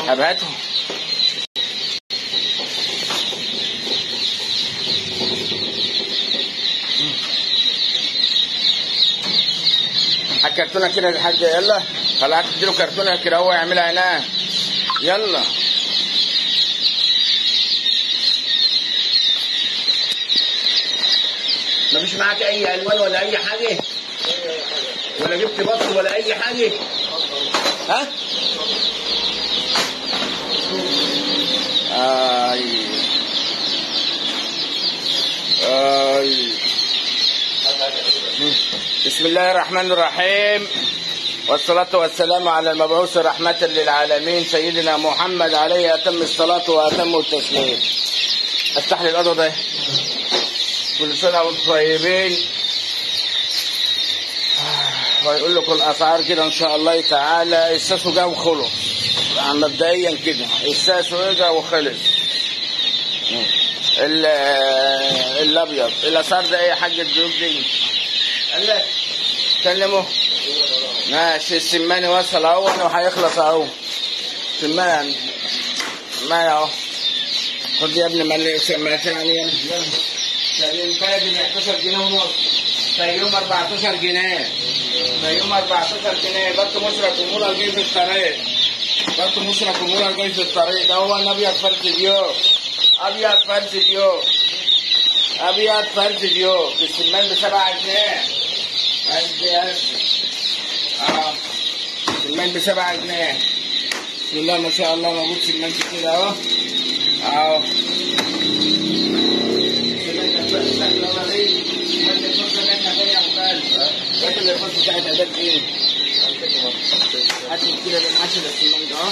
ابهاتهم هات كرتونه كده يا حاج يلا طلعت تديله كرتونه كده هو يعملها هناك يلا مفيش معاك اي الوان ولا اي حاجه ولا جبت بطل ولا اي حاجه ها اي اي بسم الله الرحمن الرحيم والصلاة والسلام على المبعوث رحمة للعالمين سيدنا محمد عليه أتم الصلاة وأتم التسليم افتح لي الأرض ده كل سنة وانتم طيبين ويقول لكم الأسعار كده إن شاء الله تعالى إساسه جا وخلص يعني مبدئيا كده إساسه إجا وخلص ال- الأبيض الأسعار ده إيه يا حاج الديوب دي؟ قال لك كلمه ماشي السماني وصل اهو وهيخلص اهو سماني ما اهو خد يا ابني ملي ما ثانيا سليم فادي ب 11 جنيه ونص فيوم 14 جنيه فيوم 14 جنيه بط مشرق ومولر جاي في الطريق بط مشرق ومولر جاي في الطريق ده هو الابيض فرد ديو ابيض فرد ديو ابيض فرد ديو السمان ب 7 جنيه قد قد اه سمان ب 7 جنيه بسم الله ما شاء الله موجود سمان كده اهو اهو هات كده بالعشرة السمان ده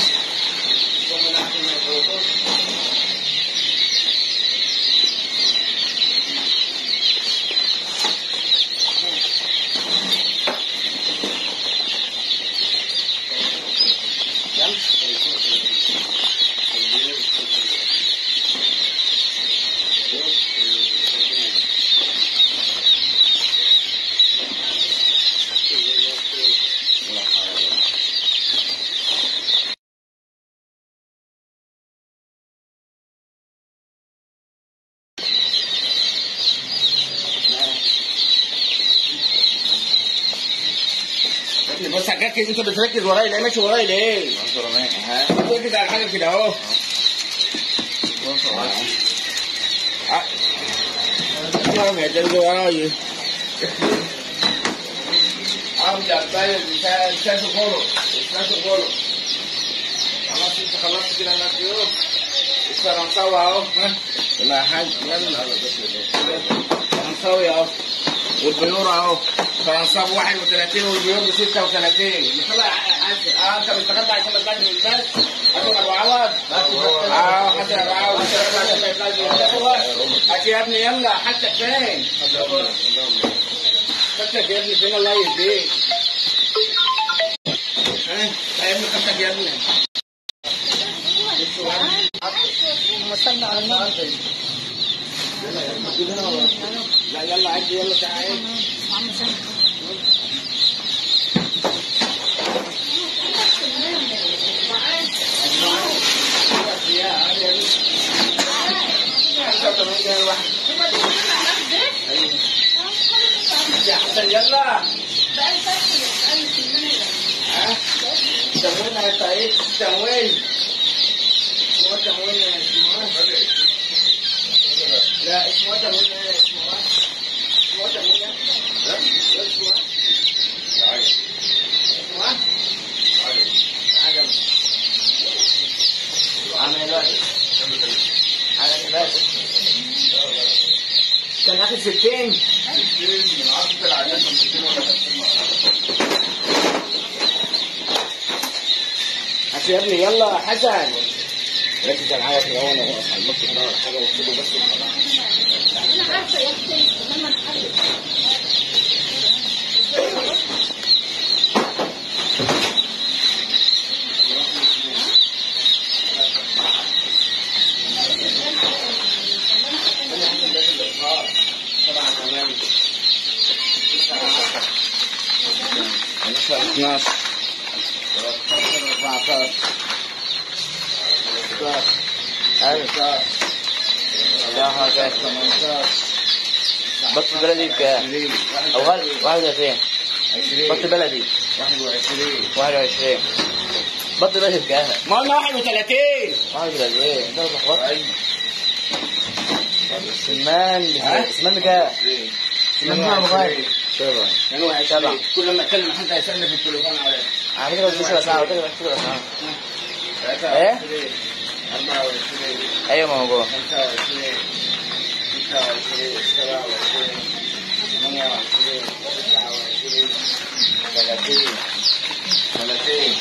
بص هتركز انت بتركز ورايا ليه ماشي ورايا ليه؟ ها، ركز على حاجه كده اهو اه. نعم يا جلد ورايا ابدا باين شاشه فولو شاشه فولو خلاص انت خلصت كده الناس يوم الفرنساوي اهو ها لا يا حاج يلا فرنساوي اهو والبيور اهو فرنسا ب 31 والبيور ب 36 طلع اه انت بتتغدى عشان ما تطلعش من البيت هاتوا ابو عوض اه هات يا ابو عوض عشان ما يطلعش من البيت هات يا ابني يلا حتى فين خدتك يا ابني فين الله يهديك ها يا ابني خدتك يا ابني وصلنا على النبي لا يلا عدي يلا تعالى عم سامي يا حسن يلا ها تموين يا سعيد تموين اسمه تموين يا اسمه لا اسمه تموين يا اسمه اسمه تموين لا اسمه اسمه عجب عامل واحد عامل واحد كان اخر 60 هات يا ابني يلا حسن ركز معايا في الاول انا واقف على المكتب ده ولا حاجه واكتبه بس انا عارفه يا اختي لما نحل طبعا تمام 12 13 14 ألف ده حاجة بط بلدي بكام؟ أو هل واحد وعشرين بط بلدي واحد وعشرين بط بلدي بكام؟ ما قلنا 31 واحد وثلاثين انت بتلخبط سمان ها؟ سمان بكام؟ سمان بكام غالي؟ سبعة 22 كل ما اتكلم حد هيسالني في التليفون على على فكرة بس سبعة ساعة وكده بس ساعة ايه؟ 24 ايوه موجود 25 26 27 28 29 30 30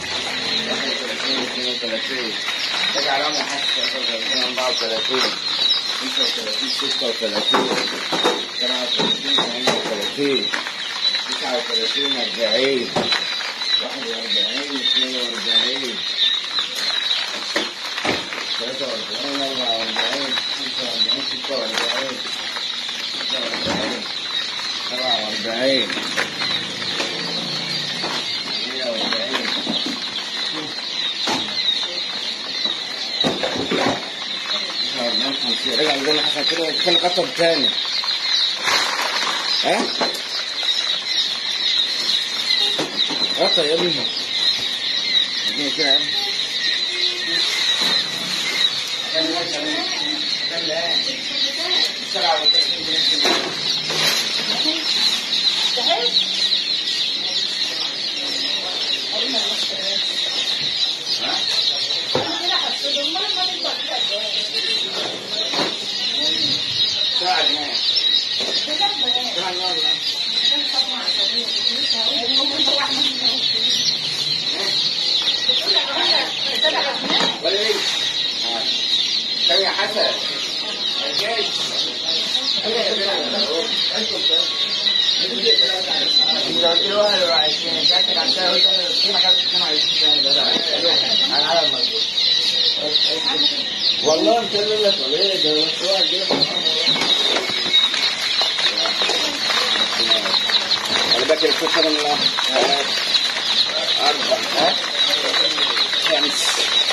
31 32 تجعل عمر حتى 33 34 35 36 37 38 39 40 41 42 ثلاثة وأربعين أربعة وأربعين خمسة وأربعين ستة وأربعين ستة وأربعين سبعة وأربعين ثمانية وأربعين تسعة وأربعين خمسين رجع نقول حسن كده كان قطب تاني ها؟ قطع يا ابني اديني كده يا ابني ثانية حسن انت قلت لي واحد وعشرين انت اكد عن كده قلت لي في مكان 22 تاني ده انا على المظبوط والله مكلم لك ولا ايه ده مشروع كده انا باكل الكفر من الله أربعة خمس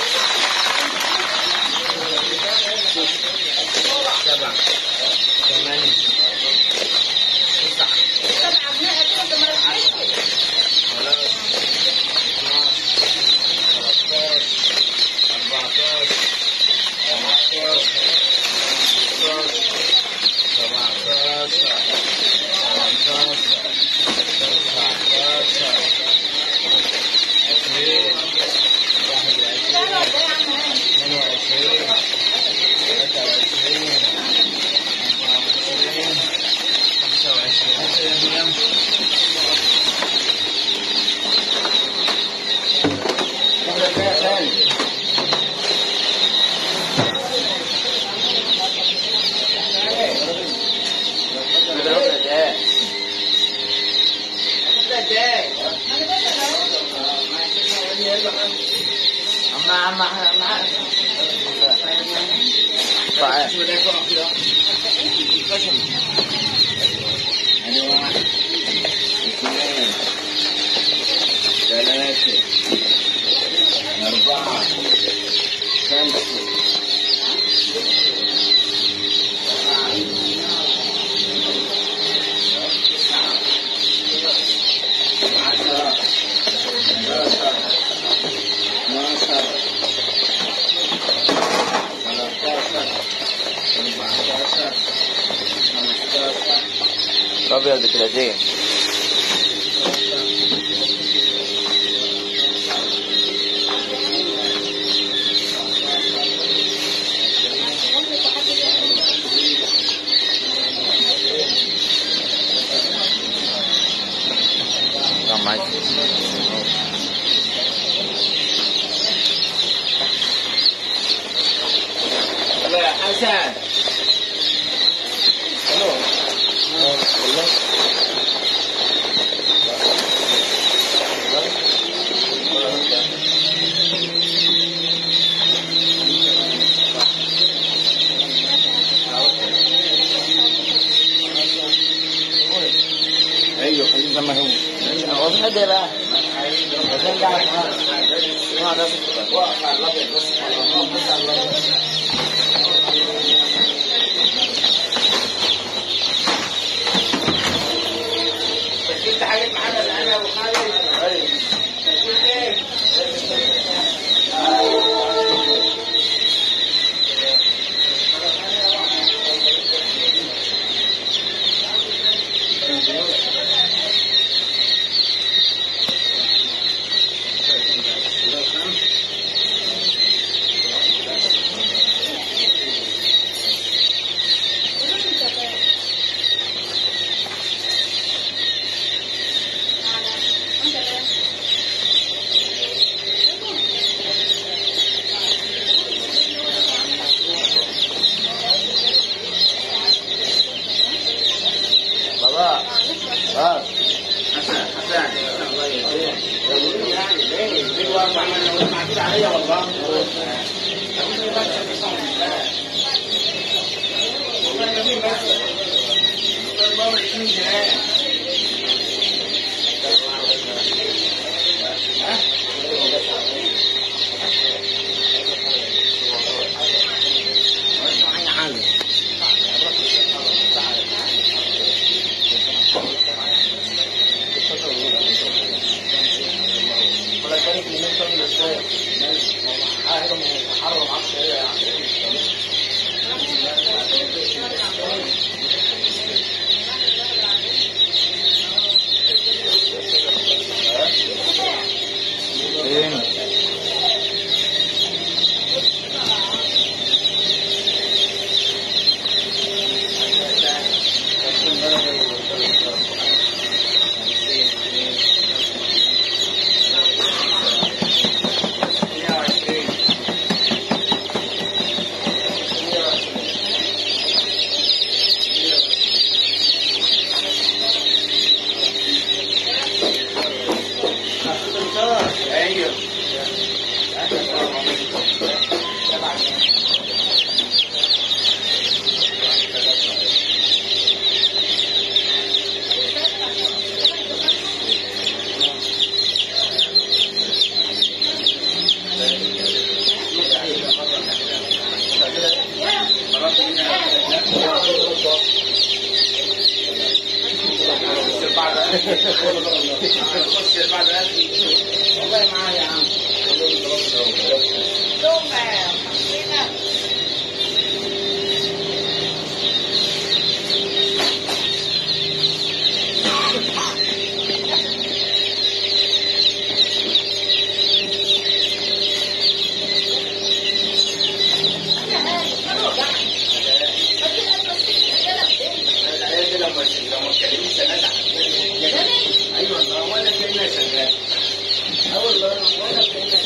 سبعة ثمانية تسعة ثلاثة 12 13 14 15 16 17 18 واحدة فيها ثاني أما أما أما طيب ادي واحد اثنين ثلاثة أربعة خمسة عشرة 11 12 13 14 15 الأبيض بثلاثين كم معي يلا يا حسن الو والله ايوه خليه زي ما هو هو في حد بقى عشان قاعد معاه واقف على الابيض بس فين؟ ايوه والله معايا يا عم العيال دي لما لما اتكلمت سنة ايوه والله ولا كلمة شغال اه والله ولا كلمة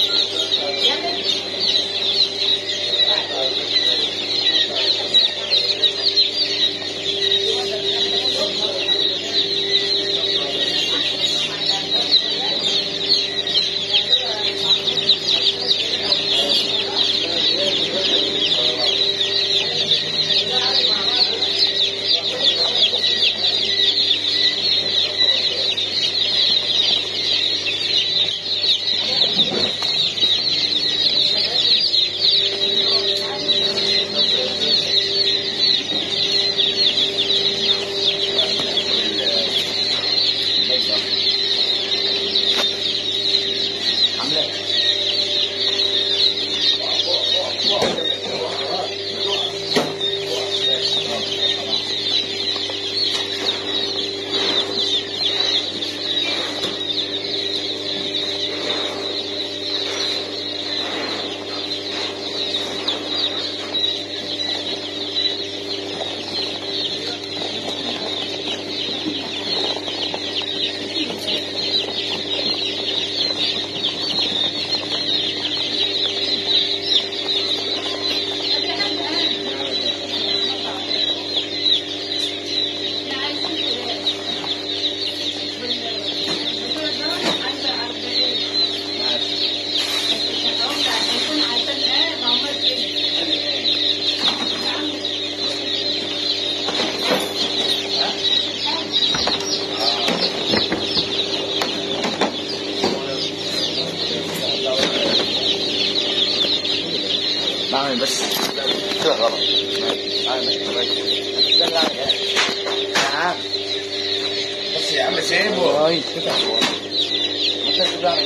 بعمل بس كده غلط بعمل بس كده غلط. يا عم بس يا عم سيبه هاي كده انت كده بعمل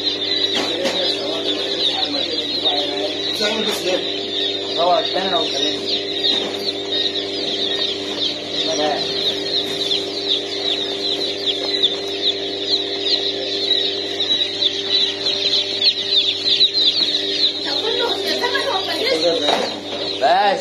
ايه هو الثاني لو كلمني لا بس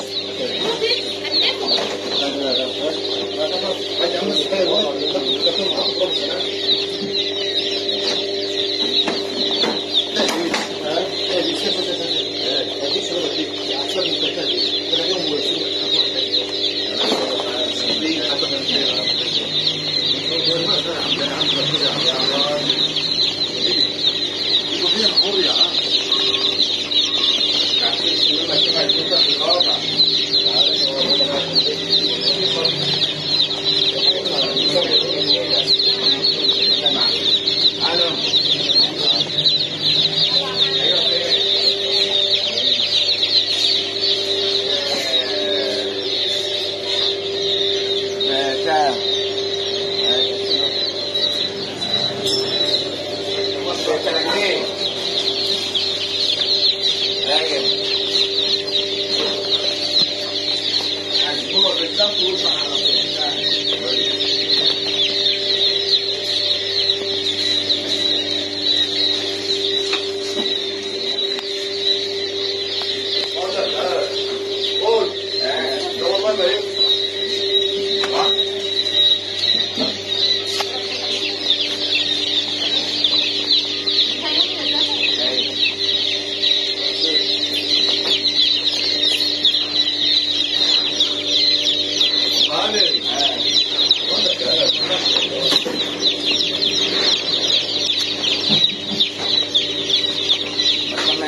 ها؟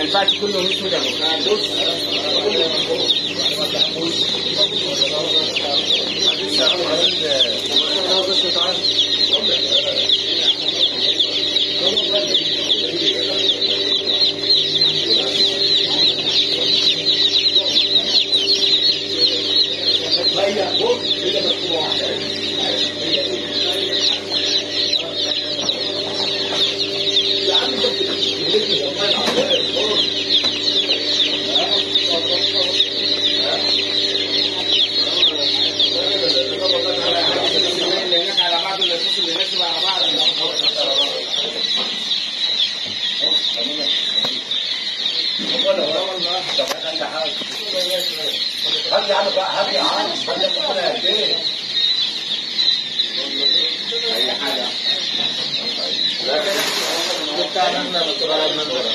ينفعش كله اسود يا ابو لانك على بعض الاساس اللي ماشي على بعض هات يا عم بقى هات يا عم هات يا عم قد ايه اي حاجه بتاعنا احنا بتبقى المنظره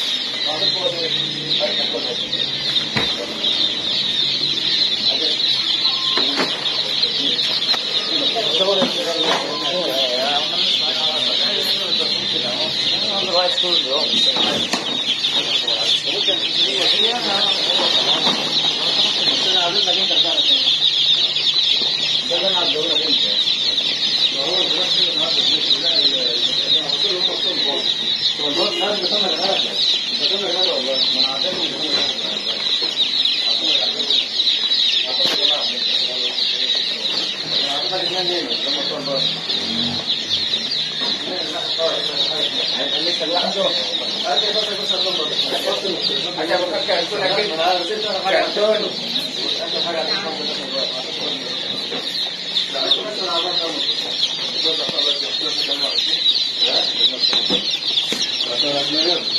حاجه بفكر كرتونه كده كرتون Gracias.